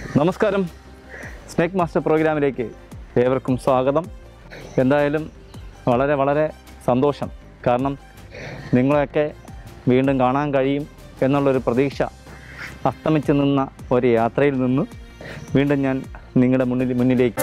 നമസ്കാരം snake master പ്രോഗ്രാമിലേക്ക് ഏവർക്കും സ്വാഗതം എന്തായാലും വളരെ വളരെ സന്തോഷം കാരണം നിങ്ങളെയൊക്കെ വീണ്ടും കാണാൻ കഴിയും എന്നുള്ളൊരു പ്രതീക്ഷ അസ്തമിച്ച് നിന്ന ഒരു യാത്രയിൽ നിന്ന് വീണ്ടും ഞാൻ നിങ്ങളുടെ മുന്നിൽ മുന്നിലേക്ക്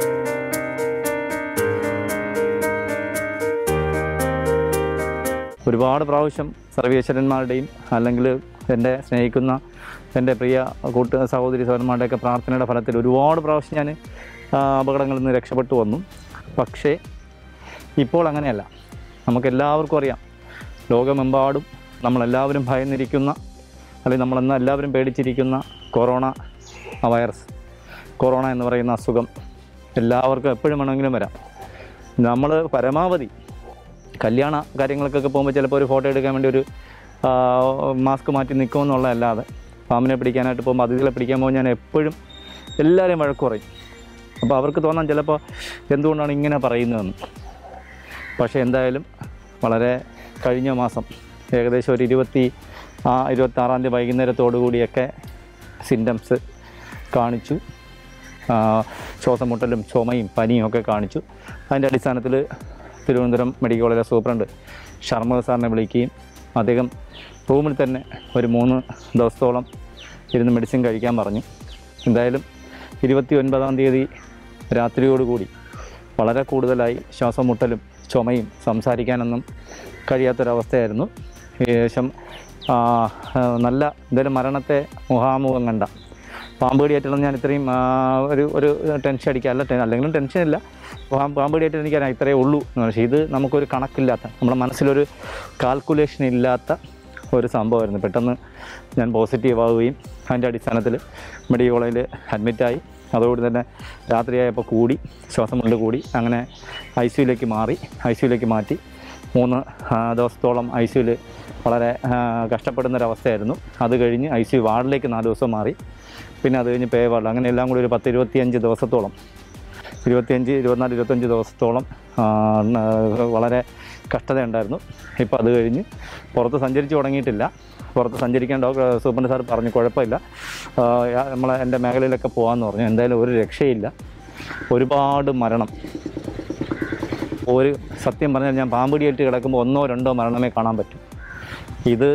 ഒരുപാട് പ്രാവശ്യം സർവേശ്വരന്മാരുടെയും അല്ലെങ്കിൽ എൻ്റെ സ്നേഹിക്കുന്ന എൻ്റെ പ്രിയ കൂട്ട് സഹോദരി സഹോദരന്മാരുടെയൊക്കെ പ്രാർത്ഥനയുടെ ഫലത്തിൽ ഒരുപാട് പ്രാവശ്യം ഞാൻ ആ, അപകടങ്ങളിൽ നിന്ന് രക്ഷപ്പെട്ടു വന്നു പക്ഷേ ഇപ്പോൾ അങ്ങനെയല്ല നമുക്കെല്ലാവർക്കും അറിയാം ലോകമെമ്പാടും നമ്മളെല്ലാവരും ഭയന്നിരിക്കുന്ന അല്ലെങ്കിൽ നമ്മളെന്ന് എല്ലാവരും പേടിച്ചിരിക്കുന്ന കൊറോണ വൈറസ് കൊറോണ എന്ന് പറയുന്ന അസുഖം എല്ലാവർക്കും എപ്പോഴും വേണമെങ്കിലും വരാം നമ്മൾ പരമാവധി കല്യാണ കാര്യങ്ങൾക്കൊക്കെ പോകുമ്പോൾ ചിലപ്പോൾ ഒരു ഫോട്ടോ എടുക്കാൻ വേണ്ടി ഒരു ആ, മാസ്ക് മാറ്റി നിൽക്കുമെന്നുള്ളതല്ലാതെ പാമ്പിനെ പിടിക്കാനായിട്ട് പോകുമ്പോൾ അതിഥികളെ പിടിക്കാൻ പോകുമ്പോൾ ഞാൻ എപ്പോഴും എല്ലാവരെയും വഴക്ക് പറയും അപ്പോൾ അവർക്ക് തോന്നാൻ ചിലപ്പോൾ എന്തുകൊണ്ടാണ് ഇങ്ങനെ പറയുന്നതെന്ന് പക്ഷേ എന്തായാലും വളരെ കഴിഞ്ഞ മാസം ഏകദേശം ഒരു ഇരുപത്തി ആ ഇരുപത്താറാം തീയതി വൈകുന്നേരത്തോടു കൂടിയൊക്കെ സിംറ്റംസ് കാണിച്ചു ആ, ശ്വാസം മുട്ടലും ചുമയും പനിയും ഒക്കെ കാണിച്ചു അതിൻ്റെ അടിസ്ഥാനത്തിൽ തിരുവനന്തപുരം മെഡിക്കൽ കോളേജിലെ സൂപ്രണ്ട് ഷർമ്മ സാറിനെ വിളിക്കുകയും അദ്ദേഹം റൂമിൽ തന്നെ ഒരു മൂന്ന് ദിവസത്തോളം ഇരുന്ന് മെഡിസിൻ കഴിക്കാൻ പറഞ്ഞു എന്തായാലും ഇരുപത്തി ഒൻപതാം തീയതി രാത്രിയോടുകൂടി വളരെ കൂടുതലായി ശ്വാസം മുട്ടലും ചുമയും സംസാരിക്കാനൊന്നും കഴിയാത്തൊരവസ്ഥയായിരുന്നു ഏകദേശം ആ, ആ, നല്ല എന്തായാലും മരണത്തെ മുഖാമുഖം കണ്ട പാമ്പ് കടിയേറ്റണം ഞാൻ ഇത്രയും ആ, ഒരു ഒരു ടെൻഷൻ അടിക്കുക അല്ല ടെ- അല്ലെങ്കിലും ടെൻഷനില്ല പാമ്പ് പാമ്പ് കടിയേറ്റം എനിക്കറിയാം ഇത്രയേ ഉള്ളൂ എന്ന് പക്ഷേ ഇത് നമുക്കൊരു കണക്കില്ലാത്ത നമ്മുടെ മനസ്സിലൊരു കാൽക്കുലേഷൻ ഇല്ലാത്ത ഒരു സംഭവമായിരുന്നു പെട്ടെന്ന് ഞാൻ പോസിറ്റീവ് ആവുകയും അതിൻ്റെ അടിസ്ഥാനത്തിൽ മെഡിക്കൽ കോളേജിൽ അഡ്മിറ്റായി അതോടുകൂടി തന്നെ രാത്രിയായപ്പോൾ കൂടി ശ്വാസം മുണ്ട് കൂടി അങ്ങനെ ഐ സിയുലേക്ക് മാറി ഐ സിയുലേക്ക് മാറ്റി മൂന്ന് ആ, ദിവസത്തോളം ഐ സിയുൽ വളരെ ആ, കഷ്ടപ്പെടുന്നൊരവസ്ഥയായിരുന്നു അത് കഴിഞ്ഞ് ഐ സി യു വാർഡിലേക്ക് നാല് ദിവസം മാറി പിന്നെ അത് കഴിഞ്ഞ് പേ വാർഡ് അങ്ങനെ എല്ലാം കൂടി ഒരു പത്ത് ഇരുപത്തിയഞ്ച് ദിവസത്തോളം ഇരുപത്തിയഞ്ച് ഇരുപത്തിനാല് ഇരുപത്തഞ്ച് ദിവസത്തോളം ആ, ന- വളരെ കഷ്ടതയുണ്ടായിരുന്നു ഇപ്പോൾ അത് കഴിഞ്ഞ് പുറത്ത് സഞ്ചരിച്ച് തുടങ്ങിയിട്ടില്ല പുറത്ത് സഞ്ചരിക്കാൻ ഡോക്ടർ സൂപ്രണ്ട് സാർ പറഞ്ഞു കുഴപ്പമില്ല ആ, യാ- നമ്മളെ എൻ്റെ മേഖലയിലൊക്കെ പോകാമെന്ന് പറഞ്ഞു എന്തായാലും ഒരു രക്ഷയില്ല ഒരുപാട് മരണം ഒരു സത്യം പറഞ്ഞാൽ ഞാൻ പാമ്പിടിയേറ്റ് കിടക്കുമ്പോൾ ഒന്നോ രണ്ടോ മരണമേ കാണാൻ പറ്റൂ ഇത്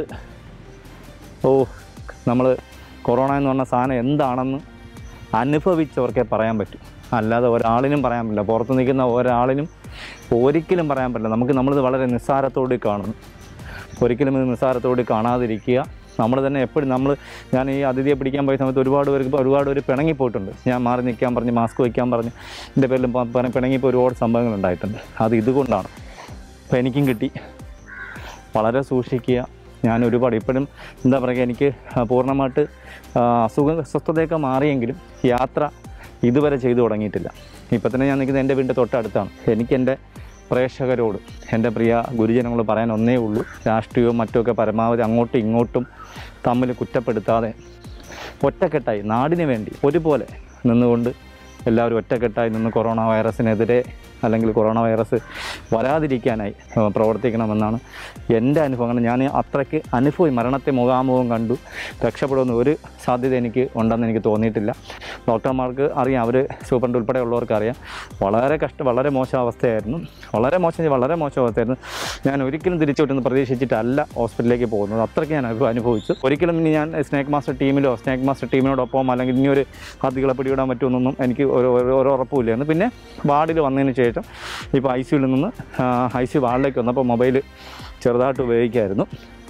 ഓ നമ്മൾ കൊറോണ എന്ന് പറഞ്ഞ സാധനം എന്താണെന്ന് അനുഭവിച്ചവർക്കേ പറയാൻ പറ്റൂ അല്ലാതെ ഒരാളിനും പറയാൻ പറ്റില്ല പുറത്ത് നിൽക്കുന്ന ഒരാളിനും ഒരിക്കലും പറയാൻ പറ്റില്ല നമുക്ക് നമ്മളിത് വളരെ നിസ്സാരത്തോടെ കാണുന്നു ഒരിക്കലും ഇത് നിസ്സാരത്തോടെ കാണാതിരിക്കുക നമ്മൾ തന്നെ എപ്പോഴും നമ്മൾ ഞാൻ ഈ അതിഥിയെ പിടിക്കാൻ പോയ സമയത്ത് ഒരുപാട് പേർക്ക് ഒരുപാട് പേര് പിണങ്ങിപ്പോയിട്ടുണ്ട് ഞാൻ മാറി നിൽക്കാൻ പറഞ്ഞ് മാസ്ക് വയ്ക്കാൻ പറഞ്ഞ് എൻ്റെ പേരിലും പ- പ- പിണങ്ങിപ്പോൾ ഒരുപാട് സംഭവങ്ങൾ ഉണ്ടായിട്ടുണ്ട് അത് ഇതുകൊണ്ടാണ് അപ്പോൾ എനിക്കും കിട്ടി വളരെ സൂക്ഷിക്കുക ഞാൻ ഒരുപാട് ഇപ്പോഴും എന്താ പറയുക എനിക്ക് ആ, പൂർണ്ണമായിട്ട് ആ, അസുഖ സ്വസ്ഥതയൊക്കെ മാറിയെങ്കിലും യാത്ര ഇതുവരെ ചെയ്തു തുടങ്ങിയിട്ടില്ല ഇപ്പം തന്നെ ഞാൻ നിൽക്കുന്നത് എൻ്റെ വീടിൻ്റെ തൊട്ടടുത്താണ് എനിക്ക് എൻ്റെ പ്രേക്ഷകരോട് എൻ്റെ പ്രിയ ഗുരുജനങ്ങളോട് പറയാൻ ഒന്നേ ഉള്ളൂ രാഷ്ട്രീയവും മറ്റുമൊക്കെ പരമാവധി അങ്ങോട്ടും ഇങ്ങോട്ടും തമ്മിൽ കുറ്റപ്പെടുത്താതെ ഒറ്റക്കെട്ടായി നാടിന് വേണ്ടി ഒരുപോലെ നിന്നുകൊണ്ട് എല്ലാവരും ഒറ്റക്കെട്ടായി നിന്ന് കൊറോണ വൈറസിനെതിരെ അല്ലെങ്കിൽ കൊറോണ വൈറസ് വരാതിരിക്കാനായി ആ, പ്രവർത്തിക്കണമെന്നാണ് എൻ്റെ അനുഭവങ്ങൾ ഞാൻ അത്രയ്ക്ക് അനുഭവി മരണത്തെ മുഖാമുഖം കണ്ടു രക്ഷപ്പെടുമെന്ന് ഒരു സാധ്യത എനിക്ക് ഉണ്ടെന്ന് എനിക്ക് തോന്നിയിട്ടില്ല ഡോക്ടർമാർക്ക് അറിയാം അവർ സൂപ്രണ്ട് ഉൾപ്പെടെയുള്ളവർക്ക് അറിയാം വളരെ കഷ്ട വളരെ മോശം അവസ്ഥയായിരുന്നു വളരെ മോശം വളരെ മോശം അവസ്ഥയായിരുന്നു ഞാൻ ഒരിക്കലും തിരിച്ചു വിട്ടെന്ന് പ്രതീക്ഷിച്ചിട്ടല്ല ഹോസ്പിറ്റലിലേക്ക് പോകുന്നത് അത്രയ്ക്ക് ഞാൻ അനുഭവ- അനുഭവിച്ചു ഒരിക്കലും ഇനി ഞാൻ സ്നേക്ക് മാസ്റ്റർ ടീമിലോ സ്നേക്ക് മാസ്റ്റർ ടീമിനോടൊപ്പം അല്ലെങ്കിൽ ഇനി ഒരു അതികളെ പിടിവിടാൻ പറ്റുമെന്നൊന്നും എനിക്ക് ഒരു ഒരു- ഒരു ഉറപ്പുമില്ലായിരുന്നു പിന്നെ വാർഡിൽ വന്നതിന് ശേഷം ഇപ്പോൾ ഐ സിയുവിൽ നിന്ന് ഐ സി വാർഡിലേക്ക് വന്നപ്പോൾ മൊബൈൽ ചെറുതായിട്ട് ഉപയോഗിക്കായിരുന്നു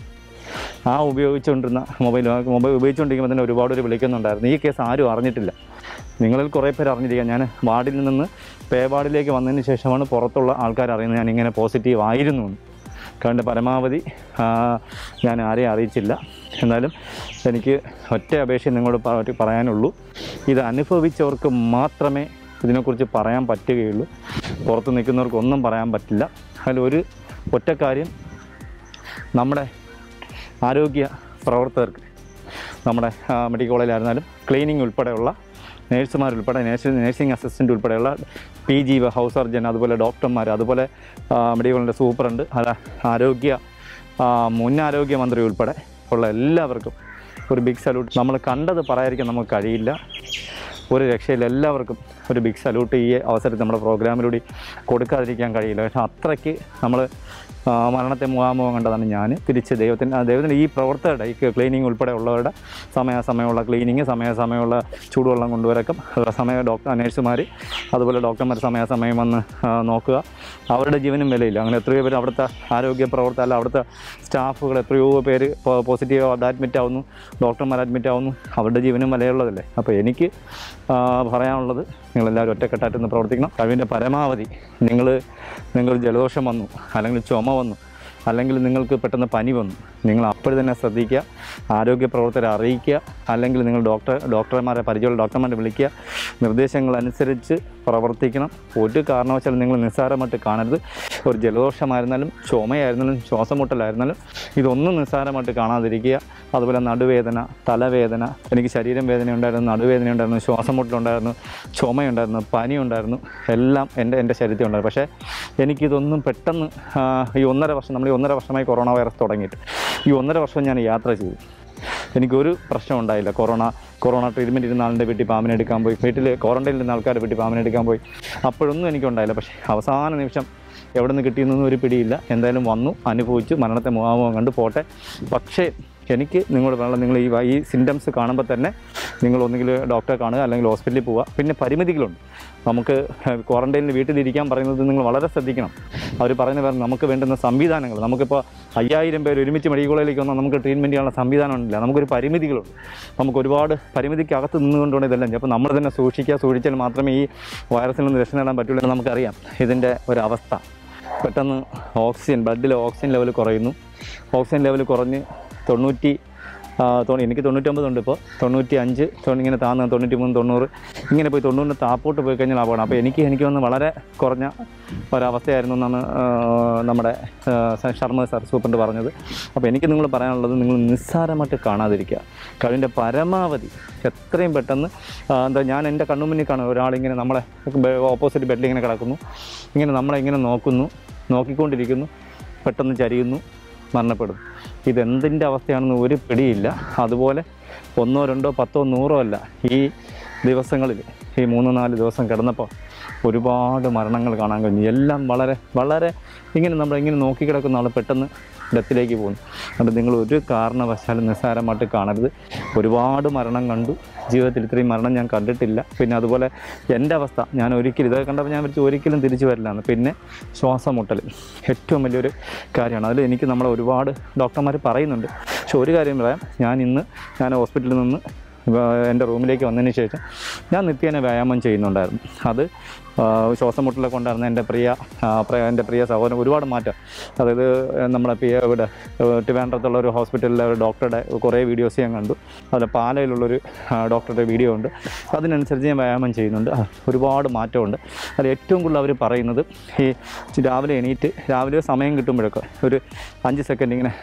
ആ ഉപയോഗിച്ചുകൊണ്ടിരുന്ന മൊബൈൽ മൊബൈൽ ഉപയോഗിച്ചുകൊണ്ടിരിക്കുമ്പോൾ തന്നെ ഒരുപാട് പേര് വിളിക്കുന്നുണ്ടായിരുന്നു ഈ കേസ് ആരും അറിഞ്ഞിട്ടില്ല നിങ്ങളിൽ കുറേ പേര് അറിഞ്ഞിരിക്കുക ഞാൻ വാർഡിൽ നിന്ന് പേ വാർഡിലേക്ക് വന്നതിന് ശേഷമാണ് പുറത്തുള്ള ആൾക്കാർ അറിയുന്നത് ഞാൻ ഇങ്ങനെ പോസിറ്റീവ് ആയിരുന്നു എന്ന് കാരണം പരമാവധി ആ, ഞാൻ ആരെയും അറിയിച്ചില്ല എന്നാലും എനിക്ക് ഒറ്റ അപേക്ഷ നിങ്ങളോട് പ- പറയാനുള്ളൂ ഇത് അനുഭവിച്ചവർക്ക് മാത്രമേ ഇതിനെക്കുറിച്ച് പറയാൻ പറ്റുകയുള്ളൂ പുറത്ത് നിൽക്കുന്നവർക്കൊന്നും പറയാൻ പറ്റില്ല അതിലൊരു ഒറ്റ കാര്യം നമ്മുടെ ആരോഗ്യ പ്രവർത്തകർക്ക് നമ്മുടെ ആ, മെഡിക്കൽ കോളേജിലായിരുന്നാലും ക്ലീനിങ് ഉൾപ്പെടെയുള്ള നേഴ്സുമാരുൾപ്പെടെ നേഴ്സ് നേഴ്സിംഗ് അസിസ്റ്റൻ്റ് ഉൾപ്പെടെയുള്ള പി ജി ഹൗസ് സർജൻ അതുപോലെ ഡോക്ടർമാർ അതുപോലെ ആ, മെഡിക്കൽ കോളേജിൻ്റെ സൂപ്രണ്ട് അല്ല ആരോഗ്യ ആ, മുൻ ആരോഗ്യമന്ത്രി ഉൾപ്പെടെ ഉള്ള എല്ലാവർക്കും ഒരു ബിഗ് സല്യൂട്ട് നമ്മൾ കണ്ടത് പറയാതിരിക്കാൻ നമുക്ക് കഴിയില്ല ഒരു രക്ഷയില്ല എല്ലാവർക്കും ഒരു ബിഗ് സല്യൂട്ട് ഈ അവസരത്തിൽ നമ്മുടെ പ്രോഗ്രാമിലൂടെ കൊടുക്കാതിരിക്കാൻ കഴിയില്ല പക്ഷേ അത്രയ്ക്ക് നമ്മൾ മരണത്തെ മുഖാമുഖം കണ്ടതാണ് ഞാൻ തിരിച്ച് ദൈവത്തിന് ആ ദൈവത്തിൻ്റെ ഈ പ്രവർത്തകരുടെ ഈ ക്ലീനിങ് ഉൾപ്പെടെ ഉള്ളവരുടെ സമയാസമയമുള്ള ക്ലീനിങ് സമയാസമയമുള്ള ചൂടുവെള്ളം കൊണ്ടുവരക്കം സമയ ഡോക്ടർ നഴ്സുമാർ അതുപോലെ ഡോക്ടർമാർ സമയാസമയം വന്ന് ആ, നോക്കുക അവരുടെ ജീവനും വിലയില്ല അങ്ങനെ എത്രയോ പേര് അവിടുത്തെ ആരോഗ്യ പ്രവർത്തക അല്ല അവിടുത്തെ സ്റ്റാഫുകൾ എത്രയോ പേര് പോസിറ്റീവ് അഡ്മിറ്റ് ആവുന്നു ഡോക്ടർമാർ അഡ്മിറ്റ് ആവുന്നു അവരുടെ ജീവനും വിലയുള്ളതല്ലേ അപ്പോൾ എനിക്ക് ആ, പറയാനുള്ളത് നിങ്ങളെല്ലാവരും ഒറ്റക്കെട്ടായിട്ട് നിന്ന് പ്രവർത്തിക്കണം കഴിവിൻ്റെ പരമാവധി നിങ്ങൾ നിങ്ങൾ ജലദോഷം വന്നു അല്ലെങ്കിൽ ചുമ വന്നു അല്ലെങ്കിൽ നിങ്ങൾക്ക് പെട്ടെന്ന് പനി വന്നു നിങ്ങൾ അപ്പോൾ തന്നെ ശ്രദ്ധിക്കുക ആരോഗ്യ പ്രവർത്തകരെ അറിയിക്കുക അല്ലെങ്കിൽ നിങ്ങൾ ഡോക്ടർ ഡോക്ടർമാരെ പരിചയമുള്ള ഡോക്ടർമാരെ വിളിക്കുക നിർദ്ദേശങ്ങൾ അനുസരിച്ച് പ്രവർത്തിക്കണം ഒരു കാരണവശാലും നിങ്ങൾ നിസ്സാരമായിട്ട് കാണരുത് ഒരു ജലദോഷമായിരുന്നാലും ചുമയായിരുന്നാലും ശ്വാസം മുട്ടലായിരുന്നാലും ഇതൊന്നും നിസ്സാരമായിട്ട് കാണാതിരിക്കുക അതുപോലെ നടുവേദന തലവേദന എനിക്ക് ശരീരം വേദന ഉണ്ടായിരുന്നു നടുവേദന ഉണ്ടായിരുന്നു ശ്വാസം മുട്ടലുണ്ടായിരുന്നു ചുമയുണ്ടായിരുന്നു പനി ഉണ്ടായിരുന്നു എല്ലാം എൻ്റെ എൻ്റെ ശരീരത്തിൽ ഉണ്ടായിരുന്നു പക്ഷേ എനിക്കിതൊന്നും പെട്ടെന്ന് ആ, ഈ ഒന്നര വർഷം നമ്മൾ ഈ ഒന്നര വർഷമായി കൊറോണ വൈറസ് തുടങ്ങിയിട്ട് ഈ ഒന്നര വർഷം ഞാൻ യാത്ര ചെയ്തു എനിക്കൊരു പ്രശ്നം ഉണ്ടായില്ല കൊറോണ കൊറോണ ട്രീറ്റ്മെൻറ്റ് ഇരുന്ന ആളിൻ്റെ വീട്ടിൽ പാമ്പിനെ എടുക്കാൻ പോയി വീട്ടിൽ ക്വാറൻറ്റൈനിൽ ഇരുന്ന ആൾക്കാരുടെ വീട്ടിൽ പാമ്പിനെ എടുക്കാൻ പോയി അപ്പോഴൊന്നും എനിക്കുണ്ടായില്ല പക്ഷേ അവസാന നിമിഷം എവിടെ നിന്ന് കിട്ടിയെന്നൊന്നും ഒരു പിടിയില്ല എന്തായാലും വന്നു അനുഭവിച്ചു മരണത്തെ മുഖാമുഖം കണ്ടു പോട്ടെ പക്ഷേ എനിക്ക് നിങ്ങളോട് പറയാനുള്ള നിങ്ങൾ ഈ വ- ഈ സിംറ്റംസ് കാണുമ്പോൾ തന്നെ നിങ്ങൾ ഒന്നുകിൽ ഡോക്ടറെ കാണുക അല്ലെങ്കിൽ ഹോസ്പിറ്റലിൽ പോവുക പിന്നെ പരിമിതികളുണ്ട് നമുക്ക് ക്വാറൻറ്റൈനിൽ വീട്ടിലിരിക്കാൻ പറയുന്നത് നിങ്ങൾ വളരെ ശ്രദ്ധിക്കണം അവർ പറയുന്ന പേര് നമുക്ക് വേണ്ടുന്ന സംവിധാനങ്ങൾ നമുക്കിപ്പോൾ അയ്യായിരം പേര് ഒരുമിച്ച് മെഡിക്കൽ കോളേജിലേക്ക് വന്നാൽ നമുക്ക് ട്രീറ്റ്മെൻറ്റ് ചെയ്യാനുള്ള സംവിധാനം ഉണ്ടില്ല നമുക്കൊരു പരിമിതികളുണ്ട് നമുക്ക് ഒരുപാട് പരിമിതിക്കകത്ത് നിന്നുകൊണ്ടാണ് ഇതെല്ലാം ചെയ്യുക. അപ്പോൾ നമ്മൾ തന്നെ സൂക്ഷിക്കുക സൂക്ഷിച്ചാൽ മാത്രമേ ഈ വൈറസിൽ നിന്ന് രക്ഷ നേടാൻ പറ്റുള്ളൂ എന്ന് നമുക്കറിയാം ഇതിൻ്റെ ഒരവസ്ഥ പെട്ടെന്ന് ഓക്സിജൻ ബ്ലഡിലെ ഓക്സിജൻ ലെവൽ കുറയുന്നു ഓക്സിജൻ ലെവൽ കുറഞ്ഞ് തൊണ്ണൂറ്റി ആ, തൊ- എനിക്ക് തൊണ്ണൂറ്റൊമ്പതുണ്ട് ഇപ്പോൾ തൊണ്ണൂറ്റി അഞ്ച് തൊണ്ണൂ- ഇങ്ങനെ താന്ന് തൊണ്ണൂറ്റി മൂന്ന് തൊണ്ണൂറ് ഇങ്ങനെ പോയി തൊണ്ണൂറിന് താപ്പോട്ട് പോയി കഴിഞ്ഞാൽ അപകടം അപ്പോൾ എനിക്ക് എനിക്ക് വന്ന് വളരെ കുറഞ്ഞ ഒരവസ്ഥയായിരുന്നു എന്നാണ് ആ, നമ്മുടെ ആ, സ- ശർമ്മ സാർ സൂപ്രണ്ട് പറഞ്ഞത് അപ്പോൾ എനിക്ക് നിങ്ങൾ പറയാനുള്ളത് നിങ്ങൾ നിസ്സാരമായിട്ട് കാണാതിരിക്കുക കഴിവിൻ്റെ പരമാവധി എത്രയും പെട്ടെന്ന് ആ, എന്താ ഞാൻ എൻ്റെ കണ്ണുമുന്നിൽ കാണും ഒരാളിങ്ങനെ നമ്മളെ ഓപ്പോസിറ്റ് ബെഡിൽ ഇങ്ങനെ കിടക്കുന്നു ഇങ്ങനെ നമ്മളെ ഇങ്ങനെ നോക്കുന്നു നോക്കിക്കൊണ്ടിരിക്കുന്നു പെട്ടെന്ന് ചരിയുന്നു മരണപ്പെടും ഇതെന്തിൻ്റെ അവസ്ഥയാണെന്ന് ഒരു പിടിയില്ല അതുപോലെ ഒന്നോ രണ്ടോ പത്തോ നൂറോ അല്ല ഈ ദിവസങ്ങളിൽ ഈ മൂന്ന് നാല് ദിവസം കിടന്നപ്പോൾ ഒരുപാട് മരണങ്ങൾ കാണാൻ കഴിഞ്ഞു എല്ലാം വളരെ വളരെ ഇങ്ങനെ നമ്മൾ ഇങ്ങനെ നോക്കിക്കിടക്കുന്ന ആൾ പെട്ടെന്ന് ഡെത്തിലേക്ക് പോകുന്നു അതുകൊണ്ട് നിങ്ങൾ ഒരു കാരണവശാലും നിസ്സാരമായിട്ട് കാണരുത് ഒരുപാട് മരണം കണ്ടു ജീവിതത്തിൽ ഇത്രയും മരണം ഞാൻ കണ്ടിട്ടില്ല പിന്നെ അതുപോലെ എൻ്റെ അവസ്ഥ ഞാൻ ഒരിക്കലും ഇതൊക്കെ കണ്ടപ്പോൾ ഞാൻ വിളിച്ച് ഒരിക്കലും തിരിച്ചു വരില്ലാന്ന് പിന്നെ ശ്വാസം മുട്ടൽ ഏറ്റവും വലിയൊരു കാര്യമാണ് അതിൽ എനിക്ക് നമ്മളെ ഒരുപാട് ഡോക്ടർമാർ പറയുന്നുണ്ട് പക്ഷെ ഒരു കാര്യം പറയാം ഞാൻ ഇന്ന് ഞാൻ ഹോസ്പിറ്റലിൽ നിന്ന് വ- എൻ്റെ റൂമിലേക്ക് വന്നതിന് ശേഷം ഞാൻ നിത്യേന വ്യായാമം ചെയ്യുന്നുണ്ടായിരുന്നു അത് ആ, ശ്വാസം മുട്ടലൊക്കെ ഉണ്ടായിരുന്ന എൻ്റെ പ്രിയ ആ, പ്രിയ- എൻ്റെ പ്രിയ സഹോദരൻ ഒരുപാട് മാറ്റം അതായത് നമ്മുടെ പി ഇവിടെ ഏഹ്, ട്രിവാൻഡ്രത്തുള്ള ഒരു ഹോസ്പിറ്റലിലെ ഒരു ഡോക്ടറുടെ കുറേ വീഡിയോസ് ഞാൻ കണ്ടു അതുപോലെ പാലയിലുള്ളൊരു ആ, ഡോക്ടറുടെ വീഡിയോ ഉണ്ട് അതിനനുസരിച്ച് ഞാൻ വ്യായാമം ചെയ്യുന്നുണ്ട് ആ, ഒരുപാട് മാറ്റമുണ്ട് അതിൽ ഏറ്റവും കൂടുതൽ അവർ പറയുന്നത് ഈ രാവിലെ എണീറ്റ് രാവിലെ സമയം കിട്ടുമ്പോഴൊക്കെ ഒരു അഞ്ച് സെക്കൻഡ് ഇങ്ങനെ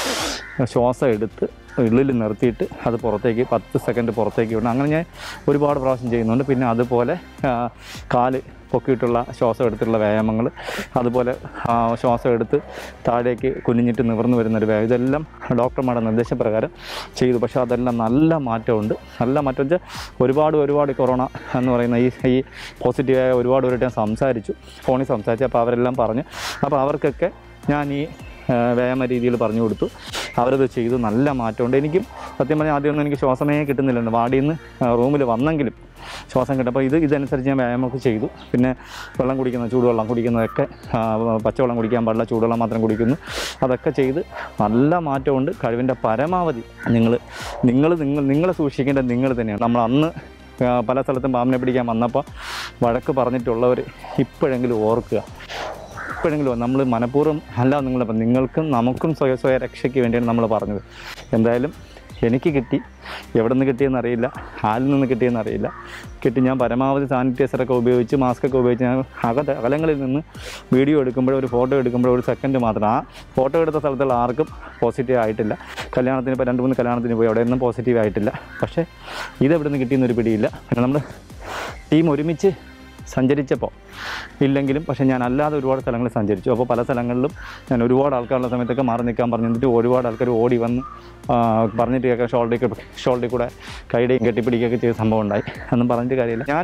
ശ്വാസം എടുത്ത് ഉള്ളിൽ നിർത്തിയിട്ട് അത് പുറത്തേക്ക് പത്ത് സെക്കൻഡ് പുറത്തേക്ക് വിടണം അങ്ങനെ ഞാൻ ഒരുപാട് പ്രാവശ്യം ചെയ്യുന്നുണ്ട് പിന്നെ അതുപോലെ ആ, കാല് പൊക്കിയിട്ടുള്ള ശ്വാസം എടുത്തിട്ടുള്ള വ്യായാമങ്ങൾ അതുപോലെ ആ, ശ്വാസം എടുത്ത് താഴേക്ക് കുനിഞ്ഞിട്ട് നിവർന്നു വരുന്നൊരു വ്യായാമം ഇതെല്ലാം ഡോക്ടർമാരുടെ നിർദ്ദേശപ്രകാരം ചെയ്തു പക്ഷേ അതെല്ലാം നല്ല മാറ്റമുണ്ട് നല്ല മാറ്റം വെച്ചാൽ ഒരുപാട് ഒരുപാട് കൊറോണ എന്ന് പറയുന്ന ഈ ഈ പോസിറ്റീവായ ഒരുപാട് പേരുടെ ഞാൻ സംസാരിച്ചു ഫോണിൽ സംസാരിച്ചു അപ്പോൾ അവരെല്ലാം പറഞ്ഞു അപ്പോൾ അവർക്കൊക്കെ ഞാൻ ഈ ആ, വ്യായാമ രീതിയിൽ പറഞ്ഞു കൊടുത്തു അവരത് ചെയ്തു നല്ല മാറ്റമുണ്ട് എനിക്കും സത്യം പറഞ്ഞാൽ ആദ്യമൊന്നും എനിക്ക് ശ്വാസമേ കിട്ടുന്നില്ല വാടിയിൽ നിന്ന് റൂമിൽ വന്നെങ്കിലും ശ്വാസം കിട്ടും അപ്പോൾ ഇത് ഇതനുസരിച്ച് ഞാൻ വ്യായാമമൊക്കെ ചെയ്തു പിന്നെ വെള്ളം കുടിക്കുന്ന ചൂടുവെള്ളം കുടിക്കുന്നതൊക്കെ ആ, പച്ചവെള്ളം കുടിക്കാൻ പാടില്ല ചൂടുവെള്ളം മാത്രം കുടിക്കുന്നു അതൊക്കെ ചെയ്ത് നല്ല മാറ്റമുണ്ട് കഴിവിൻ്റെ പരമാവധി നിങ്ങൾ നിങ്ങൾ നിങ്ങൾ നിങ്ങളെ സൂക്ഷിക്കേണ്ടത് നിങ്ങൾ തന്നെയാണ് നമ്മൾ അന്ന് ആ, പല സ്ഥലത്തും പാമ്പിനെ പിടിക്കാൻ വന്നപ്പോൾ വഴക്ക് പറഞ്ഞിട്ടുള്ളവർ ഇപ്പോഴെങ്കിലും ഓർക്കുക എപ്പോഴെങ്കിലും നമ്മൾ മനഃപൂർവ്വം അല്ല നിങ്ങൾ നിങ്ങൾക്കും നമുക്കും സ്വയ സ്വയ രക്ഷയ്ക്ക് വേണ്ടിയാണ് നമ്മൾ പറഞ്ഞത് എന്തായാലും എനിക്ക് കിട്ടി എവിടെ നിന്ന് കിട്ടിയെന്ന് അറിയില്ല ആരിൽ നിന്ന് കിട്ടിയെന്ന് അറിയില്ല കിട്ടി ഞാൻ പരമാവധി സാനിറ്റൈസറൊക്കെ ഉപയോഗിച്ച് മാസ്കൊക്കെ ഉപയോഗിച്ച് ഞാൻ അകത്ത് അകലങ്ങളിൽ നിന്ന് വീഡിയോ എടുക്കുമ്പോഴോ ഒരു ഫോട്ടോ എടുക്കുമ്പോഴോ ഒരു സെക്കൻഡ് മാത്രം ആ ഫോട്ടോ എടുത്ത സ്ഥലത്തുള്ള ആർക്കും പോസിറ്റീവ് ആയിട്ടില്ല കല്യാണത്തിന് ഇപ്പോൾ രണ്ട് മൂന്ന് കല്യാണത്തിന് പോയി അവിടെ ഒന്നും പോസിറ്റീവ് ആയിട്ടില്ല പക്ഷേ ഇതെവിടെ നിന്ന് കിട്ടിയെന്നൊരു പിടിയില്ല പിന്നെ നമ്മൾ ടീം ഒരുമിച്ച് സഞ്ചരിച്ചപ്പോൾ ഇല്ലെങ്കിലും പക്ഷേ ഞാൻ അല്ലാതെ ഒരുപാട് സ്ഥലങ്ങളിൽ സഞ്ചരിച്ചു അപ്പോൾ പല സ്ഥലങ്ങളിലും ഞാൻ ഒരുപാട് ആൾക്കാരുള്ള സമയത്തൊക്കെ മാറി നിൽക്കാൻ പറഞ്ഞിട്ട് ഒരുപാട് ആൾക്കാർ ഓടി വന്ന് ആ, പറഞ്ഞിട്ട് കേൾക്കാൻ ഷോൾഡറിൽ ഷോൾഡറിൽ കൂടെ കൈയുടെയും കെട്ടിപ്പിടിക്കുകയൊക്കെ ചെയ്ത സംഭവം ഉണ്ടായി ഒന്നും പറഞ്ഞിട്ട് കാര്യമില്ല ഞാൻ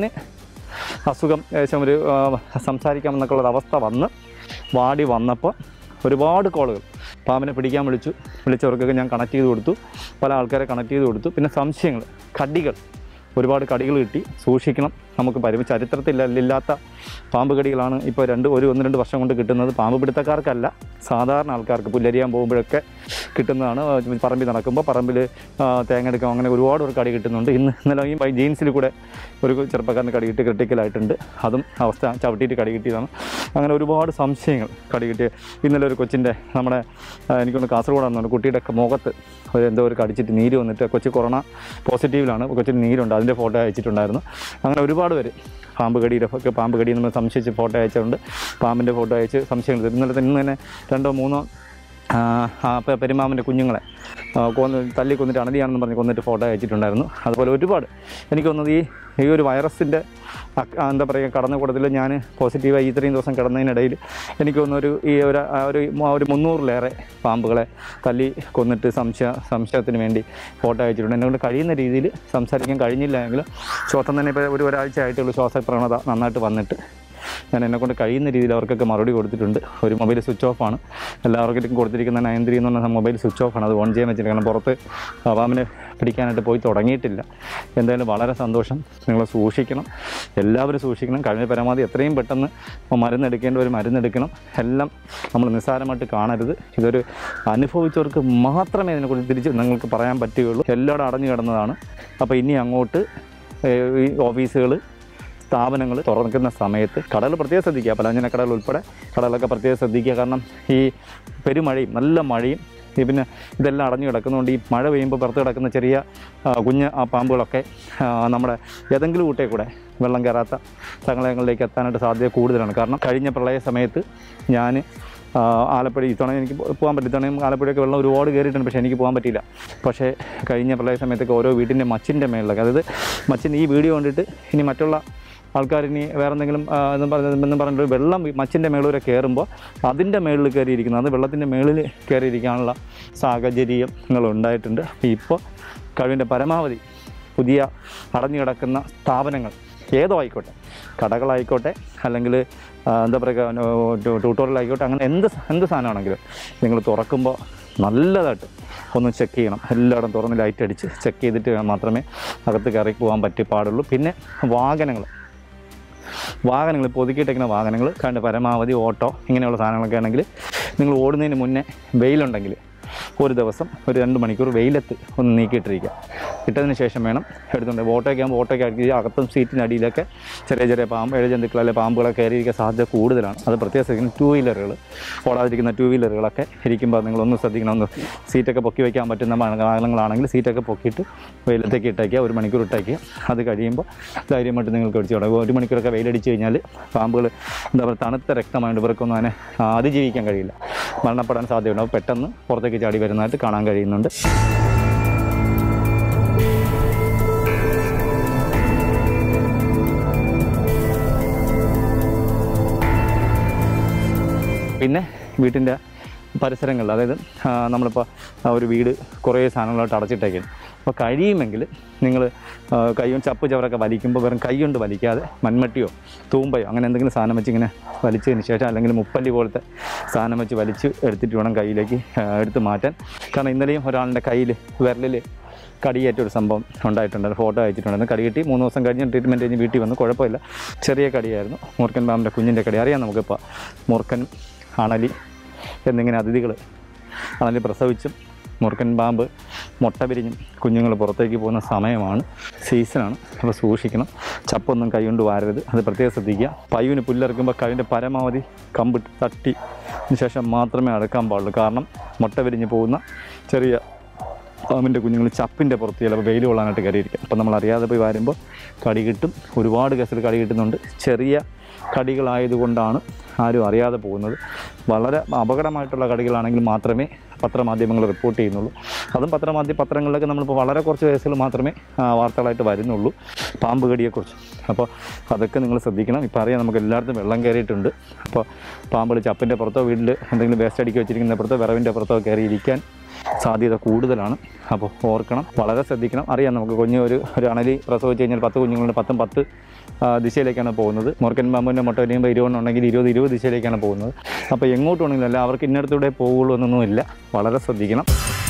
അസുഖം ഏകദേശം ഒരു ആ, സംസാരിക്കാമെന്നൊക്കെ ഉള്ളൊരു അവസ്ഥ വന്ന് വാടി വന്നപ്പോൾ ഒരുപാട് കോളുകൾ പാമ്പിനെ പിടിക്കാൻ വിളിച്ചു വിളിച്ചവർക്കൊക്കെ ഞാൻ കണക്ട് ചെയ്ത് കൊടുത്തു പല ആൾക്കാരെ കണക്ട് ചെയ്ത് കൊടുത്തു പിന്നെ സംശയങ്ങൾ കടികൾ ഒരുപാട് കടികൾ കിട്ടി സൂക്ഷിക്കണം നമുക്ക് പരി ചരിത്രത്തിൽ ഇല്ലാത്ത പാമ്പ് കടികളാണ് ഇപ്പോൾ രണ്ട് ഒരു ഒന്ന് രണ്ട് വർഷം കൊണ്ട് കിട്ടുന്നത് പാമ്പ് പിടുത്തക്കാർക്കല്ല സാധാരണ ആൾക്കാർക്ക് പുല്ലരിയാൻ പോകുമ്പോഴൊക്കെ കിട്ടുന്നതാണ് പറമ്പിൽ നടക്കുമ്പോൾ പറമ്പിൽ തേങ്ങ എടുക്കാം അങ്ങനെ ഒരുപാട് ഒരു കടി കിട്ടുന്നുണ്ട് ഇന്ന് ഇന്നലെ ഈ ബൈ ജീൻസിൽ കൂടെ ഒരു ചെറുപ്പക്കാരന് കടി കിട്ടി ക്രിട്ടിക്കലായിട്ടുണ്ട് അതും അവസ്ഥ ചവിട്ടിയിട്ട് കടി കിട്ടിയതാണ് അങ്ങനെ ഒരുപാട് സംശയങ്ങൾ കടി കിട്ടിയ ഇന്നലെ ഒരു കൊച്ചിൻ്റെ നമ്മുടെ ആ, എനിക്കൊന്ന് കാസർഗോഡാണെന്ന് കുട്ടിയുടെ ഒക്കെ മുഖത്ത് ഒരു എന്തോ ഒരു കടിച്ചിട്ട് നീര് വന്നിട്ട് കൊച്ചു കൊറോണ പോസിറ്റീവിലാണ് കൊച്ചിന് നീരുണ്ട് അതിൻ്റെ ഫോട്ടോ അയച്ചിട്ടുണ്ടായിരുന്നു അങ്ങനെ ഒരുപാട് പേര് പാമ്പ് കടിയുടെ ഒക്കെ പാമ്പ് കടി നമ്മൾ സംശയിച്ച് ഫോട്ടോ അയച്ചിട്ടുണ്ട് പാമ്പിൻ്റെ ഫോട്ടോ അയച്ച് സംശയങ്ങൾ തീർന്നു. ഇന്നലെ തന്നെ ഇന്ന് തന്നെ രണ്ടോ മൂന്നോ ആ, ആ പെ- പെരുമാമൻ്റെ കുഞ്ഞുങ്ങളെ ആ, കൊന്ന് തല്ലി കൊന്നിട്ട് അണലിയാണെന്ന് പറഞ്ഞ് കൊന്നിട്ട് ഫോട്ടോ അയച്ചിട്ടുണ്ടായിരുന്നു അതുപോലെ ഒരുപാട് എനിക്ക് തോന്നുന്നത് ഈ ഈ ഒരു വൈറസിൻ്റെ അക്- ആ, എന്താ പറയുക കടന്നുകൂടത്തിൽ ഞാൻ പോസിറ്റീവായി ഇത്രയും ദിവസം കിടന്നതിനിടയിൽ എനിക്ക് തോന്നുന്നു ഒരു ഈ ഒരു ആ ഒരു മു- ഒരു മുന്നൂറിലേറെ പാമ്പുകളെ തല്ലി കൊന്നിട്ട് സംശയ സംശയത്തിന് വേണ്ടി ഫോട്ടോ അയച്ചിട്ടുണ്ട് എന്നെ കൊണ്ട് കഴിയുന്ന രീതിയിൽ സംസാരിക്കാൻ കഴിഞ്ഞില്ല എങ്കിലും ശ്വാസം തന്നെ ഇപ്പോൾ ഒരു ഒരാഴ്ച ആയിട്ടുള്ള ശ്വാസ പ്രവണത നന്നായിട്ട് വന്നിട്ട് ഞാൻ എന്നെ കൊണ്ട് കഴിയുന്ന രീതിയിൽ അവർക്കൊക്കെ മറുപടി കൊടുത്തിട്ടുണ്ട് ഒരു മൊബൈൽ സ്വിച്ച് ഓഫാണ് എല്ലാവർക്കും കൊടുത്തിരിക്കുന്ന നയൻ ത്രീ എന്ന് പറഞ്ഞ മൊബൈൽ സ്വിച്ച് ഓഫാണ് അത് ഓൺ ചെയ്യാൻ വെച്ചിട്ട് കാരണം പുറത്ത് പാമ്പിനെ പിടിക്കാനായിട്ട് പോയി തുടങ്ങിയിട്ടില്ല എന്തായാലും വളരെ സന്തോഷം നിങ്ങൾ സൂക്ഷിക്കണം എല്ലാവരും സൂക്ഷിക്കണം കഴിഞ്ഞ പരമാവധി എത്രയും പെട്ടെന്ന് മരുന്നെടുക്കേണ്ട ഒരു മരുന്നെടുക്കണം എല്ലാം നമ്മൾ നിസ്സാരമായിട്ട് കാണരുത് ഇതൊരു അനുഭവിച്ചവർക്ക് മാത്രമേ ഇതിനെക്കുറിച്ച് തിരിച്ച് നിങ്ങൾക്ക് പറയാൻ പറ്റുകയുള്ളൂ എല്ലായിടും അടഞ്ഞു കിടന്നതാണ് അപ്പോൾ ഇനി അങ്ങോട്ട് ഏഹ്, ഈ ഓഫീസുകൾ സ്ഥാപനങ്ങൾ തുറക്കുന്ന സമയത്ത് കടകൾ പ്രത്യേകം ശ്രദ്ധിക്കുക പലവ്യഞ്ജന കടകൾ ഉൾപ്പെടെ കടകളൊക്കെ പ്രത്യേകം ശ്രദ്ധിക്കുക കാരണം ഈ പെരുമഴയും നല്ല മഴയും ഈ പിന്നെ ഇതെല്ലാം അടഞ്ഞു കിടക്കുന്നതുകൊണ്ട് ഈ മഴ പെയ്യുമ്പോൾ പുറത്ത് കിടക്കുന്ന ചെറിയ ആ, കുഞ്ഞ് ആ പാമ്പുകളൊക്കെ ആ, നമ്മുടെ ഏതെങ്കിലും കൂട്ടേ കൂടെ വെള്ളം കയറാത്ത സ്ഥലങ്ങളിലേക്ക് എത്താനായിട്ട് സാധ്യത കൂടുതലാണ് കാരണം കഴിഞ്ഞ പ്രളയ സമയത്ത് ഞാൻ ആ, ആലപ്പുഴ ഇത്തവണ എനിക്ക് പോ- പോകാൻ പറ്റും ഇത്തവണയും ആലപ്പുഴയൊക്കെ വെള്ളം ഒരുപാട് കയറിയിട്ടുണ്ട് പക്ഷേ എനിക്ക് പോകാൻ പറ്റിയില്ല പക്ഷേ കഴിഞ്ഞ പ്രളയ സമയത്തൊക്കെ ഓരോ വീട്ടിൻ്റെ മച്ചിൻ്റെ മേളിലൊക്കെ അതായത് മച്ചിൻ്റെ ഈ വീഡിയോ കണ്ടിട്ട് ഇനി മറ്റുള്ള ആൾക്കാർ ഇനി വേറെ എന്തെങ്കിലും ആ, എന്നും പറഞ്ഞ എന്നും പറഞ്ഞിട്ട് വെള്ളം ഈ മച്ചിൻ്റെ മേളൂരെ കയറുമ്പോൾ അതിൻ്റെ മേളിൽ കയറിയിരിക്കുന്നത് അത് വെള്ളത്തിൻ്റെ മേളിൽ കയറിയിരിക്കാനുള്ള സാഹചര്യങ്ങൾ ഉണ്ടായിട്ടുണ്ട് ഇപ്പോൾ കഴിവിൻ്റെ പരമാവധി പുതിയ അടഞ്ഞു കിടക്കുന്ന സ്ഥാപനങ്ങൾ ഏതോ ആയിക്കോട്ടെ കടകളായിക്കോട്ടെ അല്ലെങ്കിൽ ആ, എന്താ പറയുക ട്യൂട്ടോറിയൽ ആയിക്കോട്ടെ അങ്ങനെ എന്ത് സ- എന്ത് സാധനമാണെങ്കിലും നിങ്ങൾ തുറക്കുമ്പോൾ നല്ലതായിട്ട് ഒന്ന് ചെക്ക് ചെയ്യണം എല്ലായിടും തുറന്ന് ലൈറ്റ് അടിച്ച് ചെക്ക് ചെയ്തിട്ട് മാത്രമേ അകത്ത് കയറി പോകാൻ പറ്റി പാടുള്ളൂ പിന്നെ വാഹനങ്ങൾ വാഹനങ്ങൾ പൊതുക്കിയിട്ടേക്കുന്ന വാഹനങ്ങൾ കണ്ട് പരമാവധി ഓട്ടോ ഇങ്ങനെയുള്ള സാധനങ്ങളൊക്കെ ആണെങ്കിൽ നിങ്ങൾ ഓടുന്നതിന് മുന്നേ വെയിലുണ്ടെങ്കിൽ ഒരു ദിവസം ഒരു രണ്ട് മണിക്കൂർ വെയിലത്ത് ഒന്ന് നീക്കിയിട്ടിരിക്കുക ഇട്ടതിന് ശേഷം വേണം എടുത്തുകൊണ്ട് ഓട്ടോയ്ക്ക് ആകുമ്പോൾ ഓട്ടോയ്ക്ക് അടിച്ച് അകത്തും സീറ്റിനടിയിലൊക്കെ ചെറിയ ചെറിയ പാമ്പ് ഇഴജന്തുക്കൾ അല്ലെങ്കിൽ പാമ്പുകളൊക്കെ കയറിയിരിക്കാൻ സാധ്യത കൂടുതലാണ് അത് പ്രത്യേകം ശ്രദ്ധിക്കണം ടൂ വീലറുകൾ ഓടാതിരിക്കുന്ന ടൂ വീലറുകളൊക്കെ ഇരിക്കുമ്പോൾ നിങ്ങളൊന്ന് ശ്രദ്ധിക്കണം ഒന്ന് സീറ്റൊക്കെ പൊക്കി വയ്ക്കാൻ പറ്റുന്ന വാഹനങ്ങളാണെങ്കിൽ സീറ്റൊക്കെ പൊക്കിയിട്ട് വെയിലത്തേക്ക് ഇട്ടേക്കുക ഒരു മണിക്കൂർ ഇട്ടേക്കുക അത് കഴിയുമ്പോൾ ധൈര്യമായിട്ട് നിങ്ങൾക്ക് അടിച്ചു തുടങ്ങും ഒരു മണിക്കൂറൊക്കെ വെയിലടിച്ച് കഴിഞ്ഞാൽ പാമ്പുകൾ എന്താ പറയുക തണുത്ത രക്തമായിട്ട് ഇവർക്കൊന്നും അതിനെ ആ, അതിജീവിക്കാൻ കഴിയില്ല മരണപ്പെടാൻ സാധ്യതയുണ്ട് അപ്പോൾ പെട്ടെന്ന് പുറത്തേക്ക് ചാടി വരുന്നതായിട്ട് കാണാൻ കഴിയുന്നുണ്ട് പിന്നെ വീട്ടിൻ്റെ പരിസരങ്ങളിൽ അതായത് ആ, നമ്മളിപ്പോൾ ആ ഒരു വീട് കുറേ സാധനങ്ങളായിട്ട് അടച്ചിട്ടേക്കാണ് അപ്പോൾ കഴിയുമെങ്കിൽ നിങ്ങൾ കൈയും ചപ്പ് ചവറൊക്കെ വലിക്കുമ്പോൾ വെറും കൈ കൊണ്ട് വലിക്കാതെ മൺമട്ടിയോ തൂമ്പയോ അങ്ങനെ എന്തെങ്കിലും സാധനം വെച്ച് ഇങ്ങനെ വലിച്ചതിന് ശേഷം അല്ലെങ്കിൽ മുപ്പല്ലി പോലത്തെ സാധനം വെച്ച് വലിച്ച് എടുത്തിട്ട് വേണം കയ്യിലേക്ക് ആ, എടുത്ത് മാറ്റാൻ കാരണം ഇന്നലെയും ഒരാളുടെ കയ്യിൽ വിരലിൽ കടിയേറ്റ ഒരു സംഭവം ഉണ്ടായിട്ടുണ്ട് ഫോട്ടോ അയച്ചിട്ടുണ്ടായിരുന്നു കടി കിട്ടി മൂന്ന് ദിവസം കഴിഞ്ഞ് ട്രീറ്റ്മെൻറ്റ് കഴിഞ്ഞ് വീട്ടിൽ വന്ന് കുഴപ്പമില്ല ചെറിയ കടിയായിരുന്നു മൂർക്കൻ പാമ്പിൻ്റെ കുഞ്ഞിൻ്റെ കടി അറിയാം നമുക്കിപ്പോൾ മൂർക്കൻ അണലി എന്നിങ്ങനെ അതിഥികൾ അണലി പ്രസവിച്ചും മുറുക്കൻ പാമ്പ് മുട്ട വിരിഞ്ഞും കുഞ്ഞുങ്ങൾ പുറത്തേക്ക് പോകുന്ന സമയമാണ് സീസണാണ് അപ്പോൾ സൂക്ഷിക്കണം ചപ്പൊന്നും കൈകൊണ്ട് വാരരുത് അത് പ്രത്യേകം ശ്രദ്ധിക്കുക പയ്യുവിന് പുല്ലിറക്കുമ്പോൾ കഴിൻ്റെ പരമാവധി കമ്പിട്ട് തട്ടി അതിന് ശേഷം മാത്രമേ അടക്കാൻ പാടുള്ളൂ കാരണം മുട്ട വിരിഞ്ഞ് പോകുന്ന ചെറിയ പാമ്പിൻ്റെ കുഞ്ഞുങ്ങൾ ചപ്പിൻ്റെ പുറത്ത് ചിലപ്പോൾ വെയിൽ കൊള്ളാനായിട്ട് കയറിയിരിക്കും അപ്പോൾ നമ്മൾ അറിയാതെ പോയി വരുമ്പോൾ കടി കിട്ടും ഒരുപാട് കേസിൽ കടി കിട്ടുന്നുണ്ട് ചെറിയ കടികളായതുകൊണ്ടാണ് ആരും അറിയാതെ പോകുന്നത് വളരെ അപകടമായിട്ടുള്ള കടികളാണെങ്കിൽ മാത്രമേ പത്രമാധ്യമങ്ങൾ റിപ്പോർട്ട് ചെയ്യുന്നുള്ളൂ അതും പത്രമാധ്യ പത്രങ്ങളിലൊക്കെ നമ്മളിപ്പോൾ വളരെ കുറച്ച് കേസുകൾ മാത്രമേ ആ, വാർത്തകളായിട്ട് വരുന്നുള്ളൂ പാമ്പ് കടിയെക്കുറിച്ച് അപ്പോൾ അതൊക്കെ നിങ്ങൾ ശ്രദ്ധിക്കണം ഇപ്പോൾ അറിയാം നമുക്ക് എല്ലായിടത്തും വെള്ളം കയറിയിട്ടുണ്ട് അപ്പോൾ പാമ്പ് ചപ്പിൻ്റെ പുറത്തോ വീട്ടിൽ എന്തെങ്കിലും വേസ്റ്റ് അടിക്കി വെച്ചിരിക്കുന്ന പുറത്തോ വിറവിൻ്റെ പുറത്തോ കയറി ഇരിക്കാൻ സാധ്യത കൂടുതലാണ് അപ്പോൾ ഓർക്കണം വളരെ ശ്രദ്ധിക്കണം അറിയാം നമുക്ക് കുഞ്ഞ് ഒരു ഒരു അണലി പ്രസവിച്ച് കഴിഞ്ഞാൽ പത്ത് കുഞ്ഞുങ്ങളുടെ പത്തും പത്ത് ആ, ദിശയിലേക്കാണ് പോകുന്നത് മോർക്കൻ പാമ്പിൻ്റെ മുട്ട കഴിയുമ്പോൾ ഇരുപതെണ്ണം ഉണ്ടെങ്കിൽ ഇരുപത് ഇരുപത് ദിശയിലേക്കാണ് പോകുന്നത് അപ്പോൾ എങ്ങോട്ട് വേണമെങ്കിലും അല്ല അവർക്ക് ഇന്നടത്തൂടെ പോകുള്ളൂ എന്നൊന്നുമില്ല വളരെ ശ്രദ്ധിക്കണം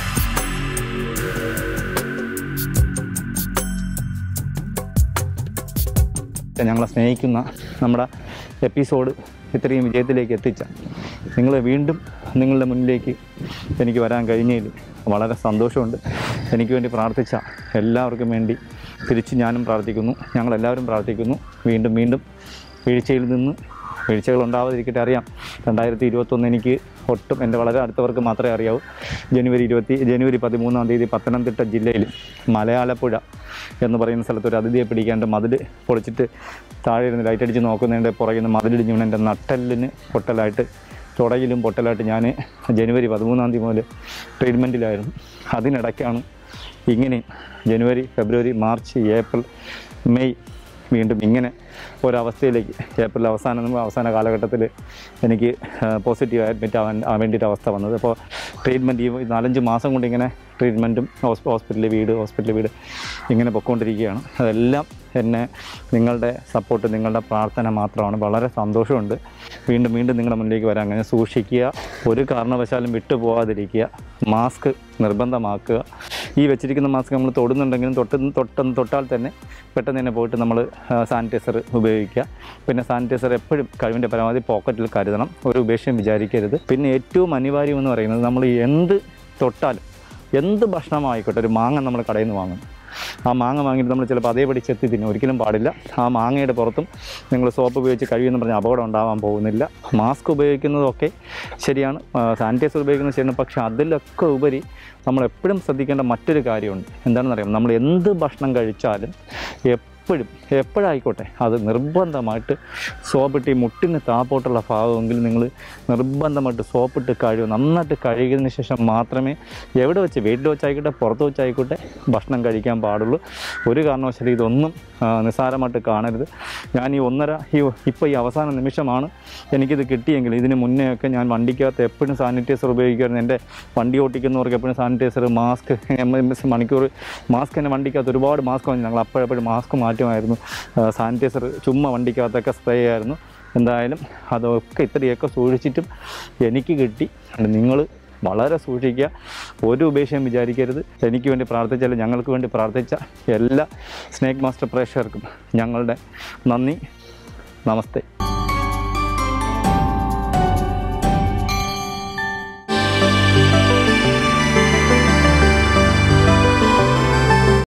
ഞങ്ങളെ സ്നേഹിക്കുന്ന നമ്മുടെ എപ്പിസോഡ് ഇത്രയും വിജയത്തിലേക്ക് എത്തിച്ച നിങ്ങൾ വീണ്ടും നിങ്ങളുടെ മുന്നിലേക്ക് എനിക്ക് വരാൻ കഴിഞ്ഞതിൽ വളരെ സന്തോഷമുണ്ട് എനിക്ക് വേണ്ടി പ്രാർത്ഥിച്ച എല്ലാവർക്കും വേണ്ടി തിരിച്ച് ഞാനും പ്രാർത്ഥിക്കുന്നു ഞങ്ങളെല്ലാവരും പ്രാർത്ഥിക്കുന്നു വീണ്ടും വീണ്ടും വീഴ്ചയിൽ നിന്ന് വീഴ്ചകൾ ഉണ്ടാവാതിരിക്കട്ടെ അറിയാം രണ്ടായിരത്തി ഇരുപത്തൊന്ന് എനിക്ക് ഒട്ടും എൻ്റെ വളരെ അടുത്തവർക്ക് മാത്രമേ അറിയാവൂ ജനുവരി ഇരുപത്തി ജനുവരി പതിമൂന്നാം തീയതി പത്തനംതിട്ട ജില്ലയിൽ മലയാളപ്പുഴ എന്ന് പറയുന്ന സ്ഥലത്ത് ഒരു അതിഥിയെ പിടിക്കാണ്ട് മതിൽ പൊളിച്ചിട്ട് താഴെ ഇരുന്ന് ലൈറ്റ് അടിച്ച് നോക്കുന്നതിൻ്റെ പുറകിൽ നിന്ന് മതിലിടിഞ്ഞ് വീണ് എൻ്റെ നട്ടലിന് പൊട്ടലായിട്ട് തുടയിലും പൊട്ടലായിട്ട് ഞാൻ ജനുവരി പതിമൂന്നാം തീയതി മുതൽ ട്രീറ്റ്മെൻറ്റിലായിരുന്നു അതിനിടയ്ക്കാണ് ഇങ്ങനെ ജനുവരി ഫെബ്രുവരി മാർച്ച് ഏപ്രിൽ മെയ് വീണ്ടും ഇങ്ങനെ ഒരവസ്ഥയിലേക്ക് ഏപ്രിൽ അവസാന അവസാന കാലഘട്ടത്തിൽ എനിക്ക് പോസിറ്റീവ് അഡ്മിറ്റ് ആവാൻ ആവാൻ വേണ്ടിയിട്ട് അവസ്ഥ വന്നത് അപ്പോൾ ട്രീറ്റ്മെൻറ്റ് ഈ നാലഞ്ച് മാസം കൊണ്ട് ഇങ്ങനെ ട്രീറ്റ്മെൻറ്റും ഹോസ്പിറ്റലിൽ വീട് ഹോസ്പിറ്റലിൽ വീട് ഇങ്ങനെ പൊയ്ക്കൊണ്ടിരിക്കുകയാണ് അതെല്ലാം എന്നെ നിങ്ങളുടെ സപ്പോർട്ട് നിങ്ങളുടെ പ്രാർത്ഥന മാത്രമാണ് വളരെ സന്തോഷമുണ്ട് വീണ്ടും വീണ്ടും നിങ്ങളുടെ മുന്നിലേക്ക് വരാൻ അങ്ങനെ സൂക്ഷിക്കുക ഒരു കാരണവശാലും വിട്ടു പോകാതിരിക്കുക മാസ്ക് നിർബന്ധമാക്കുക ഈ വെച്ചിരിക്കുന്ന മാസ്ക് നമ്മൾ തൊടുന്നുണ്ടെങ്കിലും തൊട്ട് തൊട്ടെന്ന് തൊട്ടാൽ തന്നെ പെട്ടെന്ന് തന്നെ പോയിട്ട് നമ്മൾ സാനിറ്റൈസർ ഉപയോഗിക്കുക പിന്നെ സാനിറ്റൈസർ എപ്പോഴും കഴിവിൻ്റെ പരമാവധി പോക്കറ്റിൽ കരുതണം ഒരു ഉപേക്ഷയും വിചാരിക്കരുത് പിന്നെ ഏറ്റവും അനിവാര്യം എന്ന് പറയുന്നത് നമ്മൾ എന്ത് തൊട്ടാലും എന്ത് ഭക്ഷണമായിക്കോട്ടെ ഒരു മാങ്ങ നമ്മൾ കടയിൽ നിന്ന് വാങ്ങും ആ മാങ്ങ വാങ്ങിയിട്ട് നമ്മൾ ചിലപ്പോൾ അതേപടി ചെത്തി തിന്നും ഒരിക്കലും പാടില്ല ആ മാങ്ങയുടെ പുറത്തും നിങ്ങൾ സോപ്പ് ഉപയോഗിച്ച് കഴിയുമെന്ന് പറഞ്ഞാൽ അപകടം ഉണ്ടാവാൻ പോകുന്നില്ല മാസ്ക് ഉപയോഗിക്കുന്നതൊക്കെ ശരിയാണ് സാനിറ്റൈസർ ഉപയോഗിക്കുന്നത് ശരിയാണ് പക്ഷേ അതിലൊക്കെ ഉപരി നമ്മൾ എപ്പോഴും ശ്രദ്ധിക്കേണ്ട മറ്റൊരു കാര്യമുണ്ട് എന്താണെന്ന് അറിയാം നമ്മൾ എന്ത് ഭക്ഷണം കഴിച്ചാലും എപ്പോഴും എപ്പോഴായിക്കോട്ടെ അത് നിർബന്ധമായിട്ട് സോപ്പിട്ട് ഈ മുട്ടിന് താപ്പോട്ടുള്ള ഭാഗമെങ്കിൽ നിങ്ങൾ നിർബന്ധമായിട്ട് സോപ്പിട്ട് കഴുകും നന്നായിട്ട് കഴുകിയതിന് ശേഷം മാത്രമേ എവിടെ വെച്ച് വീട്ടിൽ വെച്ചായിക്കോട്ടെ പുറത്ത് വെച്ചായിക്കോട്ടെ ഭക്ഷണം കഴിക്കാൻ പാടുള്ളൂ ഒരു കാരണവശാലും ഇതൊന്നും ആ, നിസ്സാരമായിട്ട് കാണരുത് ഞാൻ ഈ ഒന്നര ഈ ഇപ്പോൾ ഈ അവസാന നിമിഷമാണ് എനിക്കിത് കിട്ടിയെങ്കിൽ ഇതിന് മുന്നേ ഒക്കെ ഞാൻ വണ്ടിക്കകത്ത് എപ്പോഴും സാനിറ്റൈസർ ഉപയോഗിക്കുമായിരുന്നു എൻ്റെ വണ്ടി ഓട്ടിക്കുന്നവർക്ക് എപ്പോഴും സാനിറ്റൈസർ മാസ്ക് മണിക്കൂർ മാസ്ക് എൻ്റെ വണ്ടിക്കകത്ത് ഒരുപാട് മാസ്ക് വാങ്ങി ഞങ്ങൾ അപ്പോഴെപ്പോഴും മാസ്ക് മാറ്റുമായിരുന്നു സാനിറ്റൈസർ ചുമ്മാ വണ്ടിക്കകത്തൊക്കെ സ്പ്രേ ആയിരുന്നു എന്തായാലും അതൊക്കെ ഇത്രയൊക്കെ സൂക്ഷിച്ചിട്ടും എനിക്ക് കിട്ടി നിങ്ങൾ വളരെ സൂക്ഷിക്കുക ഒരു ഉപേക്ഷയും വിചാരിക്കരുത് എനിക്ക് വേണ്ടി പ്രാർത്ഥിച്ചാൽ ഞങ്ങൾക്ക് വേണ്ടി പ്രാർത്ഥിച്ച എല്ലാ സ്നേക്ക് മാസ്റ്റർ പ്രേക്ഷകർക്കും ഞങ്ങളുടെ നന്ദി നമസ്തേ